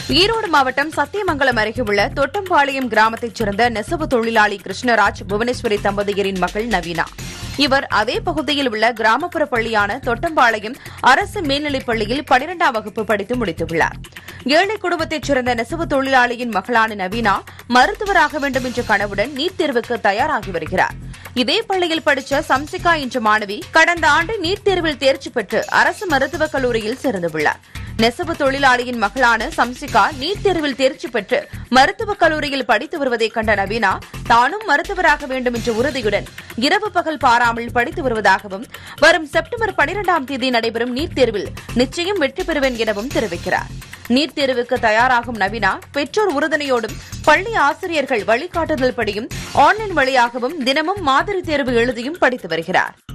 ஈரோடு மாவட்டம் சத்தியமங்கலம் அருகே உள்ள தொட்டம்பாளையம் கிராமத்தைச் சேர்ந்த நெசவு தொழிலாளி கிருஷ்ணராஜ் புவனேஸ்வரி தம்பதியரின் மகள் நவீனா இவர் அதே பகுதியில் உள்ள கிராமப்புற பள்ளியான தொட்டம்பாளையம் அரசு மேல்நிலைப் பள்ளியில் பனிரெண்டாம் வகுப்பு படித்து முடித்துள்ளார் ஏழை குடும்பத்தைச் சேர்ந்த நெசவு தொழிலாளியின் மகளான நவீனா மருத்துவராக வேண்டும் என்ற கனவுடன் நீட் தேர்வுக்கு தயாராகி வருகிறார் இதே பள்ளியில் படித்த சம்சிகா என்ற மாணவி கடந்த ஆண்டு நீட் தேர்வில் தேர்ச்சி பெற்று அரசு மருத்துவக் கல்லூரியில் சேர்ந்துள்ளார் நெசவு தொழிலாளியின் மகளான சம்சிகா நீட் தேர்வில் தேர்ச்சி பெற்று மருத்துவக் கல்லூரியில் படித்து வருவதைக் கண்ட நவீனா தானும் மருத்துவராக வேண்டும் என்ற உறுதியுடன் இரவு பகல் பாராமல் படித்து வருவதாகவும் வரும் செப்டம்பர் பனிரெண்டாம் தேதி நடைபெறும் நீட் தேர்வில் நிச்சயம் வெற்றி பெறுவேன் எனவும் தெரிவிக்கிறார் நீட் தேர்வுக்கு தயாராகும் நவீனா பெற்றோர் உறுதுணையோடும் பள்ளி ஆசிரியர்கள் வழிகாட்டுதல் படியும் ஆன்லைன் வழியாகவும் தினமும் மாதிரி தேர்வு எழுதியும் படித்து வருகிறார்